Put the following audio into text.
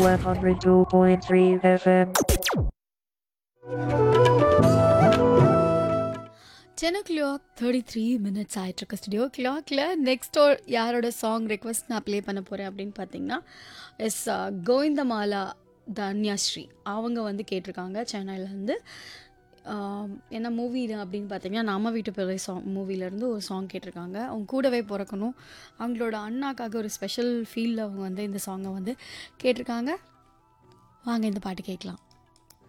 102.3 FM. Ten o'clock thirty three minutes ஆகிட்டுருக்கு studio கிளாக்ல next யாரோட சாங் ரெக்வஸ்ட் நான் ப்ளே பண்ண போகிறேன் அப்படின்னு பார்த்தீங்கன்னா எஸ் கோவிந்தமாலா தன்யாஸ்ரீ அவங்க வந்து கேட்டிருக்காங்க சென்னையிலேருந்து என்ன மூவி அப்படின்னு பார்த்தீங்கன்னா நம்ம வீட்டு பிள்ளை சாங் மூவிலேருந்து ஒரு சாங் கேட்டிருக்காங்க அவங்க கூடவே பிறக்கணும் அவங்களோட அண்ணாக்காக ஒரு ஸ்பெஷல் ஃபீலில் அவங்க வந்து இந்த சாங்கை வந்து கேட்டிருக்காங்க வாங்க இந்த பாட்டு கேட்கலாம்